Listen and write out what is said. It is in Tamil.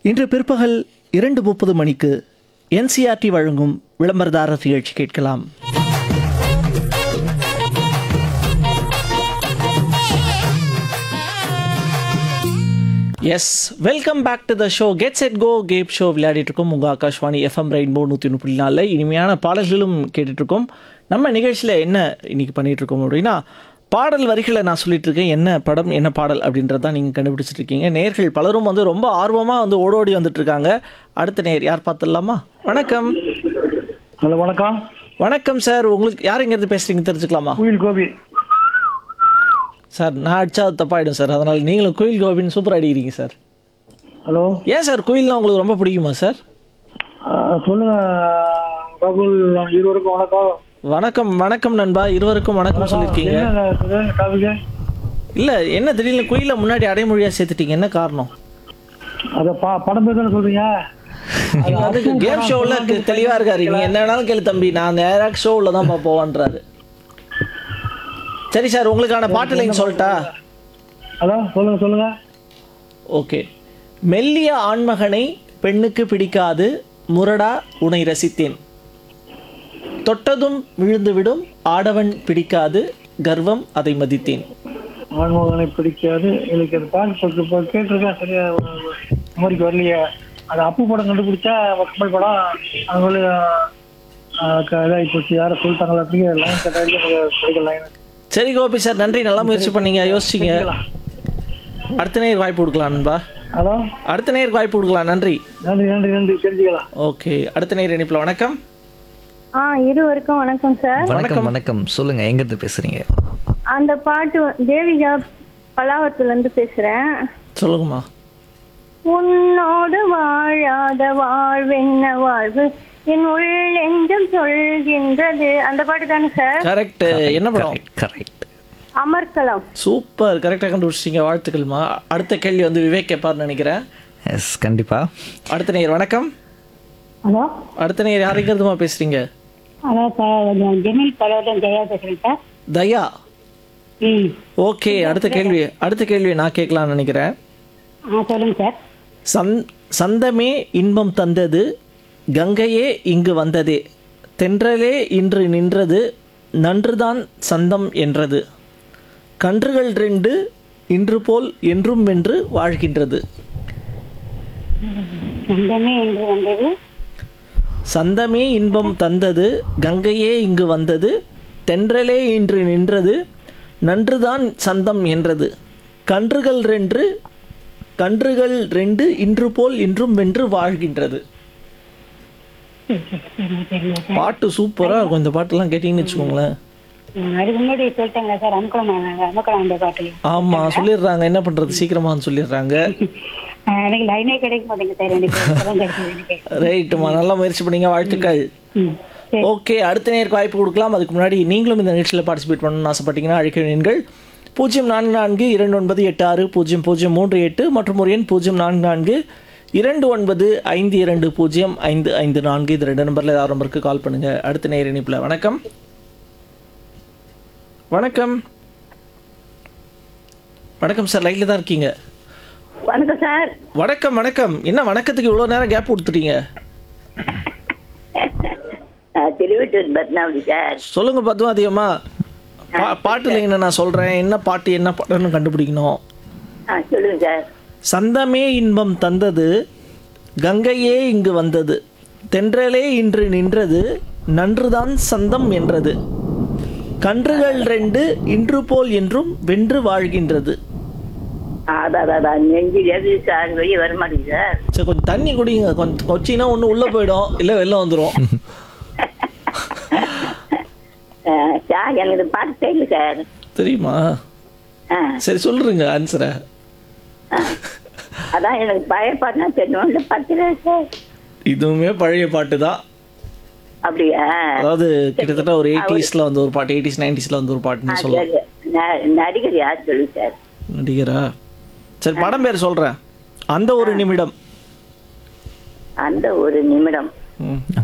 இன்று பிற்பகல் இரண்டு முப்பது மணிக்கு என்சிஆர்டி வழங்கும் விளம்பரதாரர் நிகழ்ச்சி கேட்கலாம் yes welcome back to the show get set go cap show விளையாடிட்டு இருக்கோம் உங்கள் ஆகாஷ்வாணி எஃப்எம் ரெயின்போ நூற்றி முப்பத்தி நாலில் இனிமையான பாடல்களும் கேட்டுட்டு இருக்கோம் நம்ம நிகழ்ச்சியில் என்ன இன்னைக்கு பண்ணிட்டு இருக்கோம் அப்படின்னா பாடல் வரிகளை நான் சொல்லிட்டு இருக்கேன் என்ன படம் என்ன பாடல் அப்படின்றத நீங்கள் கண்டுபிடிச்சிட்டு இருக்கீங்க நேர்கள் பலரும் வந்து ரொம்ப ஆர்வமாக வந்து ஓடோடி வந்துட்டு இருக்காங்க அடுத்த நேர் யார் பார்த்துடலாமா வணக்கம் ஹலோ வணக்கம் வணக்கம் சார் உங்களுக்கு யார் எங்கேருந்து பேசுறீங்க தெரிஞ்சுக்கலாமா குயில் கோபி சார் நான் அடிச்சா அது தப்பாயிடும் சார் அதனால் நீங்களும் கோயில் கோபின்னு சூப்பர் அடிக்கிறீங்க சார் ஹலோ ஏன் சார் கோயில்லாம் உங்களுக்கு ரொம்ப பிடிக்குமா சார் ஆ, சொல்லுங்க ராகுல் இருவருக்கும் வணக்கம் வணக்கம் வணக்கம் நண்பா இருவருக்கும் வணக்கம் சொல்லியிருக்கீங்க என்ன டாபிக் இல்ல என்ன திடீர்னு குயில முன்னாடி அடைமொழியா சேர்த்துட்டீங்க என்ன காரணம் அத பா படம் பேர் தானே சொல்றீங்க நீங்க வந்து கேம் ஷோவில் தெளிவா இருக்காரு நீங்க என்ன வேணாலும் கேளு தம்பி நான் நேராக ஷோவில் தான் போவான்றாரு சரி சார் உங்களுக்கான பாட்டு லைன் சொல்லட்டா ஹலோ சொல்லுங்க சொல்லுங்க ஓகே மெல்லிய ஆண்மகனை பெண்ணுக்கு பிடிக்காது முரடா உனை ரசித்தேன் தொட்டதும் விழுந்துவிடும் ஆடவன் பிடிக்காது கர்வம் அதை மதித்தேன் ஆண்மகனை பிடிக்காது எனக்கு அந்த பாட்டு சொல்லிட்டு இப்போ கேட்டிருக்கேன் சரியா மெமரிக்கு வரலையே அது அப்பு படம் கண்டுபிடிச்சா கமல் படம் அது வந்து இதாகி போச்சு யாரும் சொல்லிட்டாங்களா அப்படிங்கிற லைன் கேட்டாலே எனக்கு பிடிக்கல லைன் சரி கோபி சார் நன்றி நல்லா முயற்சி பண்ணீங்க யோசிச்சிங்க அடுத்த நேர் வாய்ப்பு கொடுக்கலாம் நண்பா ஹலோ அடுத்த நேருக்கு வாய்ப்பு கொடுக்கலாம் நன்றி நன்றி நன்றி நன்றி தெரிஞ்சுக்கலாம் ஓகே அடுத்த நேர் இணைப்பில் வணக்கம் ஆ இருவருக்கும் வணக்கம் சார் வணக்கம் வணக்கம் சொல்லுங்க எங்க இருந்து பேசுறீங்க அந்த பாட்டு தேவிகா பல்லாவரத்துல இருந்து பேசுறேன் சொல்லுங்கம்மா உன்னோடு வாழாத வாழ்வென்ன வாழ்வு என் உள்ளெஞ்சம் சொல்கின்றது அந்த பாட்டு தானே சார் கரெக்ட் என்ன படம் கரெக்ட் அமர்கலம் சூப்பர் கரெக்டாக கண்டுபிடிச்சிங்க வாழ்த்துக்கள்மா அடுத்த கேள்வி வந்து விவேக் கேட்பார்னு நினைக்கிறேன் எஸ் கண்டிப்பா அடுத்த நேர் வணக்கம் ஹலோ அடுத்த நேர் யாருங்கிறதுமா பேசுறீங்க ஹலோ சார் ஜெமில் பலவட்டம் ஜெயா பேசுகிறேன் சார் தயா ம் ஓகே அடுத்த கேள்வி அடுத்த கேள்வி நான் கேட்கலாம்னு நினைக்கிறேன் ஆ சொல்லுங்கள் சார் சந் சந்தமே இன்பம் தந்தது கங்கையே இங்கு வந்ததே தென்றலே இன்று நின்றது நன்றுதான் சந்தம் என்றது கன்றுகள் ரெண்டு இன்று போல் என்றும் வென்று வாழ்கின்றது சொந்தமே என்று வந்தது சந்தமே இன்பம் தந்தது கங்கையே இங்கு வந்தது தென்றலே இன்று நின்றது நன்றுதான் சந்தம் என்றது கன்றுகள் ரெண்டு கன்றுகள் ரெண்டு இன்று போல் இன்றும் வென்று வாழ்கின்றது பாட்டு சூப்பரா இருக்கும் இந்த பாட்டெல்லாம் கேட்டீங்கன்னு வச்சுக்கோங்களேன் ம், அதுக்கு முன்னாடி சொல்லிட்டாங்களா சார் அமுக்கலாம் அமுக்கலாம் அந்த பாட்டு ஆமா சொல்லிடுறாங்க என்ன பண்றது சீக்கிரமான்னு சொல்லிடுறாங்க ஆ, எனக்கு லைனே கிடைக்க மாட்டேங்குது சார் எனக்கு இப்பதான் கிடைக்குது எனக்கு ரைட்டுமா நல்லா முயற்சி பண்ணீங்க வாழ்த்துக்கள் ம் சரி ஓகே அடுத்த நேருக்கு வாய்ப்பு கொடுக்கலாம் அதுக்கு முன்னாடி நீங்களும் இந்த நிகழ்ச்சியில் பார்ட்டிசிபேட் பண்ணணும்னு ஆசைப்பட்டீங்கன்னா அழைக்க நீங்கள் பூஜ்ஜியம் நான்கு நான்கு இரண்டு ஒன்பது எட்டு ஆறு பூஜ்ஜியம் பூஜ்ஜியம் மூன்று எட்டு மற்றும் ஒரு எண் பூஜ்ஜியம் நான்கு நான்கு இரண்டு ஒன்பது ஐந்து இரண்டு பூஜ்ஜியம் ஐந்து ஐந்து நான்கு இது ரெண்டு நம்பரில் ஏதாவது நம்பருக்கு கால் பண்ணுங்க அடுத்த நேர் இணைப்பில் வணக்கம் வணக்கம் வணக்கம் சார் லைனில் தான் இருக்கீங்க வணக்கம் சார் வணக்கம் வணக்கம் என்ன வணக்கத்துக்கு இவ்வளோ நேரம் கேப் கொடுத்துட்டீங்க திருவட்டூர் பத்மாவதி சார் சொல்லுங்க பத்தும் அதிகமா பா பாட்டுல என்ன நான் சொல்றேன் என்ன பாட்டு என்ன பாட்டுன்னு கண்டுபிடிக்கணும் ஆ சொல்லுங்க சார் சந்தமே இன்பம் தந்தது கங்கையே இங்கு வந்தது தென்றலே இன்று நின்றது நன்றுதான் சந்தம் என்றது கன்றுகள் ரெண்டு இன்று போல் என்றும் வென்று வாழ்கின்றது அதான் அதான் நெஞ்சில் எது சார் வெளியே வர மாட்டேங்குது சார் சரி கொஞ்சம் தண்ணி குடிங்க கொஞ்சம் கொச்சினா ஒன்று உள்ளே போயிடும் இல்லை வெளில வந்துடும் ஆ, சார் எனக்கு இந்த பாட்டு தெரியல சார் தெரியுமா ஆ சரி சொல்லுங்க ஆன்சரை ஆ. அதான் எனக்கு பழைய பாட்டுனா தெரியும் இந்த பாட்டு சார் இதுவுமே பழைய பாட்டு தான் அப்படியா அதாவது கிட்டத்தட்ட ஒரு எயிட்டிஸ்ல வந்து ஒரு பாட்டு எயிட்டிஸ் நைன்டிஸ்ல வந்து ஒரு ஆ, பாட்டுன்னு சொல்லலாம் சரி ந- நடிகர் யார் சொல்லுங்க சார் நடிகரா சரி படம் பேர் சொல்றேன் அந்த ஒரு நிமிடம் அந்த ஒரு நிமிடம் ம்.